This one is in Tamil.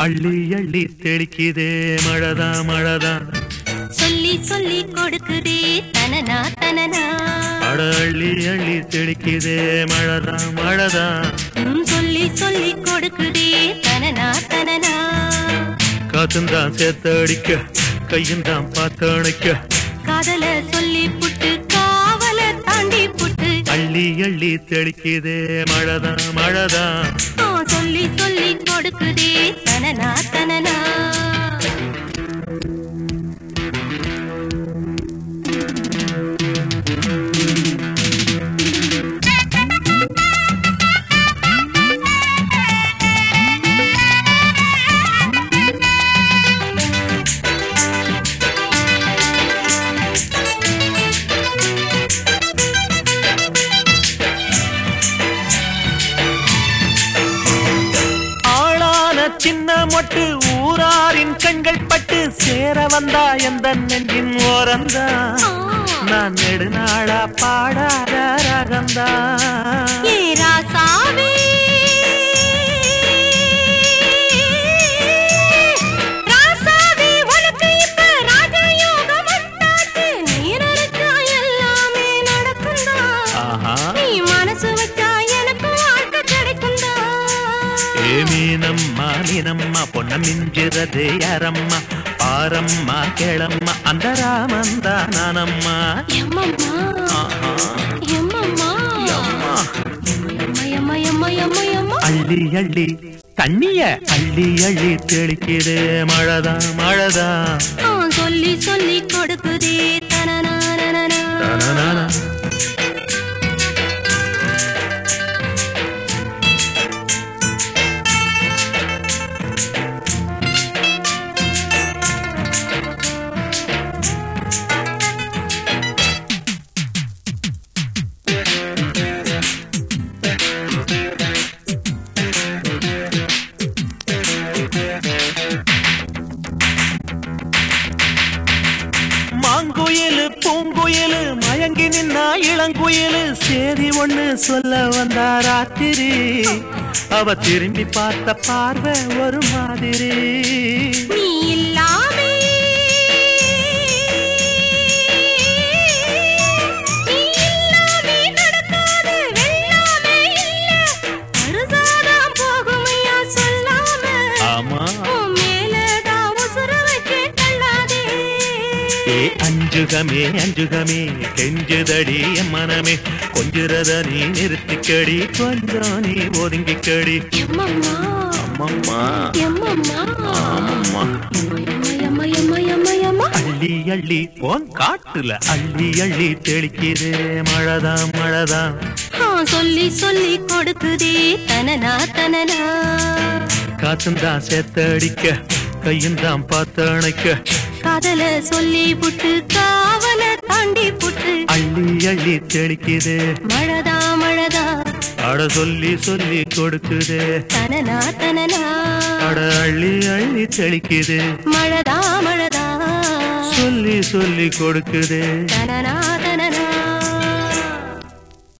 அள்ளி அள்ளி தெளிக்குதே மழைதான் மழைதான் சொல்லி சொல்லி கொடுக்குதே தனனா தனனா அட அள்ளி அள்ளி தெளிக்குதே மழைதான் மழைதான் ம், சொல்லி சொல்லி கொடுக்குதே தனனா தனனா காத்துந்தான் சேர்த்தடிக்க கையுந்தான் பார்த்தணைக்க காதல சொல்லி புட்டு காவல தாண்டி புட்டு அள்ளி அள்ளி தெளிக்குதே மழைதான் மழைதான் ஆ, சொல்லி சொல்லி கொடுக்குதே தனனா தனனா ஆளான சின்ன மொட்டு ஊராரின் கண்கள் பட்டு சேர வந்தா எந்த நெஞ்சின் ஓரந்தா ஆ, நான் நெடுநாளா பாடாத ரகந்தா ஏ ராசாவே ராசாவே உனக்கு இப்ப ராஜயோகம் வந்தாச்சு நீரடிச்சா எல்லாமே நடக்குந்தா ஆஹா நீ மனசு வச்சா எனக்கு வாழ்க்கை கிடைக்குந்தா ஏ மீனம்மா மீனம்மா பொன்ன மிஞ்சுறதே யாரம்மா பாரம்மா கேளம்மா அந்த ராமந்தா நானம்மா எம்மம்மா ஆஹா எம்மம்மா அம்மா எம்மா எம்மா எம்மா எம்மா எம்மா அள்ளி அள்ளி தண்ணிய அள்ளி அள்ளி தெளிக்குது மழைதான் மழைதான் ஆ, சொல்லி சொல்லி கொடுக்குதே தனனானனா தனனானா. மாங்குயிலு பூங்குயிலு மயங்கி நின்னா இளங்குயிலு சேதி ஒண்ணு சொல்ல வந்தா ராத்திரி அவ திரும்பி பார்த்த பார்வை ஒரு மாதிரி நீ இல்லாமே நீ இல்லாமே நடக்காது வெல்லாமே இல்ல அறுசாதான் போகுமையா சொல்லாம ஆமா உன் மேலதான் உசுர வச்சு தள்ளாதே ஏ அஞ்சுகமே அஞ்சுகமே கெஞ்சுதடி என் மனமே கொஞ்சுறத நீ நிறுத்திக்கடி கொஞ்சம் நீ ஒதுங்கிக்கடி எம்மம்மா அம்மம்மா எம்மம்மா ஆமம்மா எம்மா எம்மா எம்மா எம்மா எம்மா அள்ளி அள்ளி போன் காட்டுல அள்ளி அள்ளி தெளிக்குது மழைதான் மழைதான் ஆ, சொல்லி சொல்லி கொடுக்குதே தனனா தனனா காத்துந்தான் சேர்த்தடிக்க கையுந்தான் பார்த்து அணைக்க காதல சொல்லி புட்டு காவல தாண்டி புட்டு அள்ளி அள்ளி தெளிக்குது மழதா மழதா அட சொல்லி சொல்லி கொடுக்குது தனனா தனனா அட அள்ளி அள்ளி தெளிக்குது மழதா மழதா சொல்லி சொல்லி கொடுக்குது தனனா